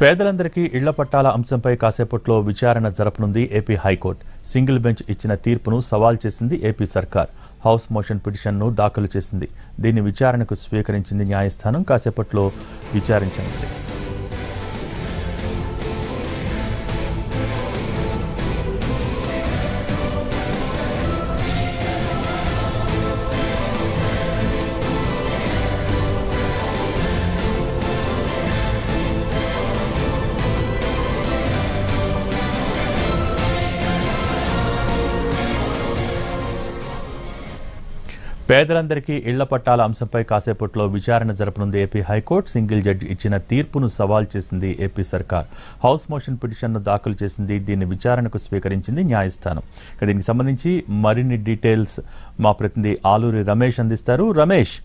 పేదలందరికీ ఇళ్ల పట్టాల అంశంపై కాసేపట్లో విచారణ జరపనుంది ఏపీ హైకోర్టు సింగిల్ బెంచ్ ఇచ్చిన తీర్పును సవాల్ చేసింది ఏపీ సర్కార్ హౌస్ మోషన్ పిటిషన్ను దాఖలు చేసింది దీన్ని విచారణకు స్వీకరించింది న్యాయస్థానం కాసేపట్లో విచారించనుంది పేదలందరికీ ఇళ్ల పట్టాల అంశంపై కాసేపట్లో విచారణ జరపనుంది ఏపీ హైకోర్టు సింగిల్ జడ్జి ఇచ్చిన తీర్పును సవాల్ చేసింది ఏపీ సర్కార్ హౌస్ మోషన్ పిటిషన్ను దాఖలు చేసింది దీన్ని విచారణకు స్వీకరించింది న్యాయస్థానం ఇక దీనికి సంబంధించి మరిన్ని డీటెయిల్స్ మా ప్రతినిధి ఆలూరి రమేష్ అందిస్తారు రమేష్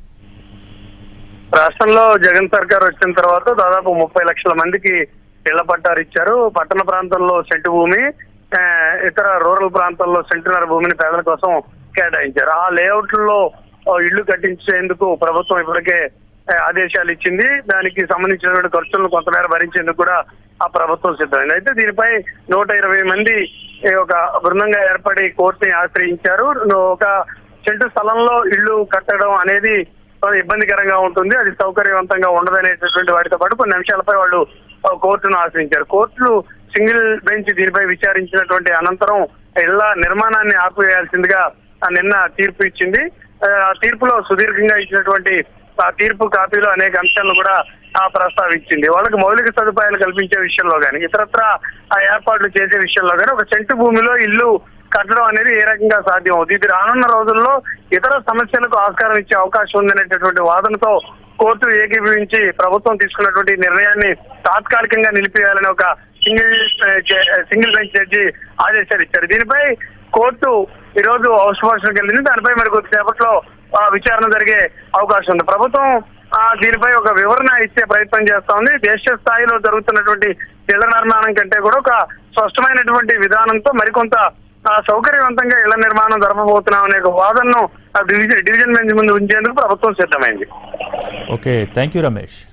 రాష్ట్రంలో జగన్ సర్కార్ వచ్చిన తర్వాత దాదాపు ముప్పై లక్షల మందికి ఇళ్ల పట్టాలు ఇచ్చారు పట్టణ ప్రాంతంలో సెంటు భూమి ఆ, ఇతర రూరల్ ప్రాంతాల్లో సెంటున్నర భూమిని పేదల కోసం కేటాయించారు ఆ లేఅవుట్లలో ఇళ్లు కట్టించేందుకు ప్రభుత్వం ఇప్పటికే ఆ, ఆదేశాలు ఇచ్చింది దానికి సంబంధించినటువంటి ఖర్చులను కొంతమేర భరించేందుకు కూడా ఆ ప్రభుత్వం సిద్ధమైంది అయితే దీనిపై నూట ఇరవై మంది ఈ ఒక బృందంగా ఏర్పడి కోర్టుని ఆశ్రయించారు ఒక సెంటు స్థలంలో ఇల్లు కట్టడం అనేది కొంత ఇబ్బందికరంగా ఉంటుంది అది సౌకర్యవంతంగా ఉండదనేటటువంటి వాటితో పాటు కొన్ని అంశాలపై వాళ్ళు ఆ, కోర్టును ఆశ్రయించారు కోర్టులు సింగిల్ బెంచ్ దీనిపై విచారించినటువంటి అనంతరం ఇళ్ల నిర్మాణాన్ని ఆపివేయాల్సిందిగా ఆ, నిన్న తీర్పు ఇచ్చింది ఆ, ఆ తీర్పులో సుదీర్ఘంగా ఇచ్చినటువంటి ఆ తీర్పు కాపీలో అనేక అంశాలను కూడా ఆ ప్రస్తావించింది వాళ్ళకి మౌలిక సదుపాయాలు కల్పించే విషయంలో కానీ ఇతరత్ర ఆ ఏర్పాట్లు చేసే విషయంలో కానీ ఒక సెంటు భూమిలో ఇల్లు కట్టడం అనేది ఏ రకంగా సాధ్యం అవుతుంది ఇది రానున్న రోజుల్లో ఇతర సమస్యలకు ఆస్కారం ఇచ్చే అవకాశం ఉందనేటటువంటి వాదనతో కోర్టు ఏకీభవించి ప్రభుత్వం తీసుకున్నటువంటి నిర్ణయాన్ని తాత్కాలికంగా నిలిపివేయాలని ఒక సింగిల్ సింగిల్ బెంచ్ జడ్జి ఆదేశాలు ఇచ్చారు దీనిపై కోర్టు ఈ రోజు హౌస్ మోషన్కి వెళ్ళింది దానిపై మరి కొద్దిసేపట్లో ఆ, విచారణ జరిగే అవకాశం ఉంది ప్రభుత్వం ఆ, దీనిపై ఒక వివరణ ఇచ్చే ప్రయత్నం చేస్తా ఉంది దేశ స్థాయిలో జరుగుతున్నటువంటి ఇళ్ల నిర్మాణం కంటే కూడా ఒక స్పష్టమైనటువంటి విధానంతో మరికొంత ఆ, సౌకర్యవంతంగా ఇళ్ల నిర్మాణం జరపబోతున్నాం అనే ఒక వాదనను ఆ డివిజన్ డివిజన్ బెంచ్ ముందు ఉంచేందుకు ప్రభుత్వం సిద్ధమైంది ఓకే థ్యాంక్ యూ రమేష్